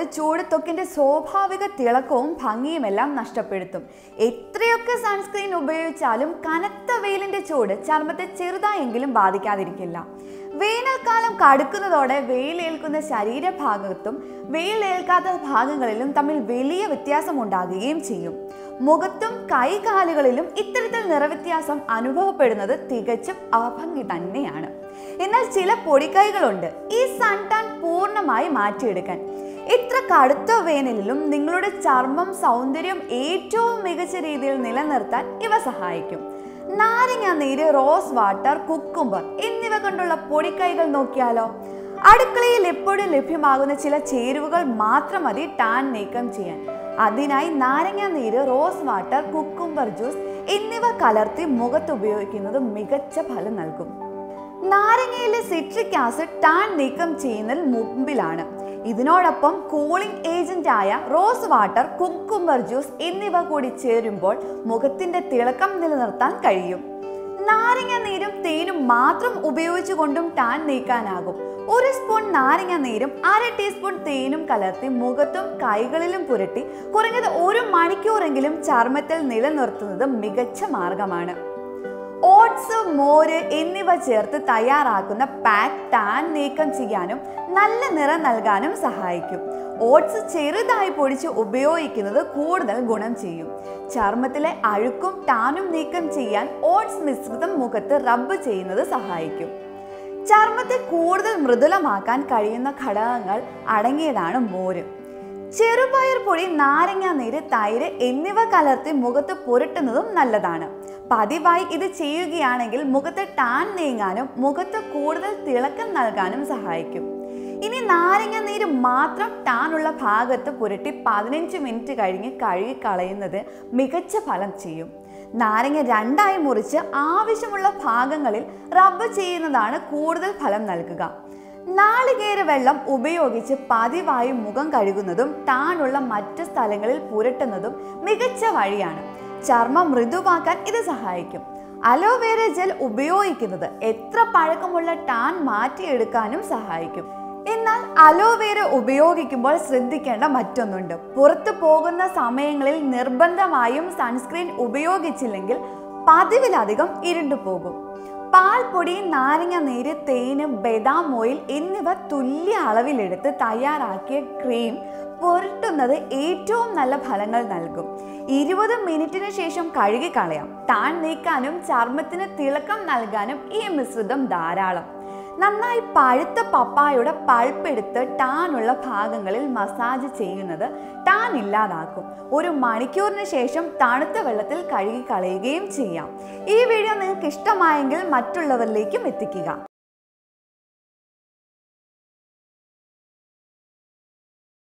കാലത്ത് ചൂട് ത്വക്കിന്റെ സ്വാഭാവിക തിളക്കവും ഭംഗിയുമെല്ലാം നഷ്ടപ്പെടുത്തും എത്രയൊക്കെ സൺസ്ക്രീൻ ഉപയോഗിച്ചാലും കനത്ത വെയിലിന്റെ ചൂട് ചർമ്മത്തെ ചെറുതായെങ്കിലും ബാധിക്കാതിരിക്കില്ല വേനൽക്കാലം കടുക്കുന്നതോടെ വെയിലേൽക്കുന്ന ശരീരഭാഗത്തും വെയിലേൽക്കാത്ത ഭാഗങ്ങളിലും തമ്മിൽ വലിയ വ്യത്യാസം ഉണ്ടാകുകയും ചെയ്യും മുഖത്തും കൈകാലുകളിലും ഇത്തരത്തിൽ നിറവ്യത്യാസം അനുഭവപ്പെടുന്നത് തികച്ചും അഭംഗി തന്നെയാണ് എന്നാൽ ചില പൊടിക്കൈകളുണ്ട് ഈ സൺ ടാൻ പൂർണ്ണമായി മാറ്റിയെടുക്കാൻ ഇത്ര കടുത്ത വേനലിലും നിങ്ങളുടെ ചർമ്മം സൗന്ദര്യം ഏറ്റവും മികച്ച രീതിയിൽ നിലനിർത്താൻ ഇവ സഹായിക്കും നാരങ്ങ നീര് റോസ് വാട്ടർ കുക്കുംബർ എന്നിവ കൊണ്ടുള്ള പൊടിക്കൈകൾ നോക്കിയാലോ അടുക്കളയിൽ എപ്പോഴും ലഭ്യമാകുന്ന ചില ചേരുവകൾ മാത്രം മതി ടാൻ നീക്കം ചെയ്യാൻ അതിനായി നാരങ്ങ നീര് റോസ് വാട്ടർ കുക്കുംബർ ജ്യൂസ് എന്നിവ കലർത്തി മുഖത്ത് ഉപയോഗിക്കുന്നത് മികച്ച ഫലം നൽകും നാരങ്ങയിലെ സിട്രിക് ആസിഡ് ടാൻ നീക്കം ചെയ്യുന്നതിൽ മുമ്പിലാണ് ഇതിനോടൊപ്പം കൂളിംഗ് ഏജന്റ് ആയ റോസ് വാട്ടർ കുക്കുംബർ ജ്യൂസ് എന്നിവ കൂടി ചേരുമ്പോൾ മുഖത്തിന്റെ തിളക്കം നിലനിർത്താൻ കഴിയും നാരങ്ങ നീരും തേനും മാത്രം ഉപയോഗിച്ചുകൊണ്ടും ടാൻ നീക്കാനാകും ഒരു സ്പൂൺ നാരങ്ങ നീരും അര ടീസ്പൂൺ തേനും കലർത്തി മുഖത്തും കൈകളിലും പുരട്ടി കുറഞ്ഞത് ഒരു മണിക്കൂറെങ്കിലും ചർമ്മത്തിൽ നിലനിർത്തുന്നത് മികച്ച മാർഗമാണ് ഓട്സ് മോര് എന്നിവ ചേർത്ത് തയ്യാറാക്കുന്ന പാക്ക് ടാൻ നീക്കം ചെയ്യാനും നല്ല നിറം നൽകാനും സഹായിക്കും ഓട്സ് ചെറുതായി പൊടിച്ച് ഉപയോഗിക്കുന്നത് കൂടുതൽ ഗുണം ചെയ്യും ചർമ്മത്തിലെ അഴുക്കും ടാനും നീക്കം ചെയ്യാൻ ഓട്സ് മിശ്രിതം മുഖത്ത് റബ്ബ് ചെയ്യുന്നത് സഹായിക്കും ചർമ്മത്തെ കൂടുതൽ മൃദുലമാക്കാൻ കഴിയുന്ന ഘടകങ്ങൾ അടങ്ങിയതാണ് മോര് ചെറുപയർ പൊടി നാരങ്ങ നീര് തൈര് എന്നിവ കലർത്തി മുഖത്ത് പുരട്ടുന്നതും നല്ലതാണ് പതിവായി ഇത് ചെയ്യുകയാണെങ്കിൽ മുഖത്ത് ടാൻ നീങ്ങാനും മുഖത്ത് കൂടുതൽ തിളക്കം നൽകാനും സഹായിക്കും ഇനി നാരങ്ങ നീര് മാത്രം ടാനുള്ള ഭാഗത്ത് പുരട്ടി പതിനഞ്ച് മിനിറ്റ് കഴിഞ്ഞ് കഴുകി കളയുന്നത് മികച്ച ഫലം ചെയ്യും നാരങ്ങ രണ്ടായി മുറിച്ച് ആവശ്യമുള്ള ഭാഗങ്ങളിൽ റബ്ബ് ചെയ്യുന്നതാണ് കൂടുതൽ ഫലം നൽകുക നാളികേര വെള്ളം ഉപയോഗിച്ച് പതിവായി മുഖം കഴുകുന്നതും ടാനുള്ള മറ്റ് സ്ഥലങ്ങളിൽ പുരട്ടുന്നതും മികച്ച വഴിയാണ് ചർമ്മം മൃദുവാക്കാൻ ഇത് സഹായിക്കും അലോവേര ജെൽ ഉപയോഗിക്കുന്നത് എത്ര പഴക്കമുള്ള ടാൻ മാറ്റിയെടുക്കാനും സഹായിക്കും എന്നാൽ അലോവേര ഉപയോഗിക്കുമ്പോൾ ശ്രദ്ധിക്കേണ്ട മറ്റൊന്നുണ്ട് പുറത്തു പോകുന്ന സമയങ്ങളിൽ നിർബന്ധമായും സൺസ്ക്രീൻ ഉപയോഗിച്ചില്ലെങ്കിൽ പതിവിലധികം ഇരുണ്ടു പോകും പാൽപ്പൊടി നാരങ്ങ നീര് തേന് ബദാം ഓയിൽ എന്നിവ തുല്യ അളവിലെടുത്ത് തയ്യാറാക്കിയ ക്രീം പുരട്ടുന്നത് ഏറ്റവും നല്ല ഫലങ്ങൾ നൽകും ഇരുപത് മിനിറ്റിന് ശേഷം കഴുകി കളയാം താൻ നീക്കാനും ചർമ്മത്തിന് തിളക്കം നൽകാനും ഈ മിശ്രിതം ധാരാളം നന്നായി പഴുത്ത പപ്പായയുടെ പൾപ്പെടുത്ത് ടാനുള്ള ഭാഗങ്ങളിൽ മസാജ് ചെയ്യുന്നത് ടാൻ ഇല്ലാതാക്കും ഒരു മണിക്കൂറിന് ശേഷം തണുത്ത വെള്ളത്തിൽ കഴുകി കളയുകയും ചെയ്യാം ഈ വീഡിയോ നിങ്ങൾക്ക് ഇഷ്ടമായെങ്കിൽ മറ്റുള്ളവരിലേക്കും എത്തിക്കുക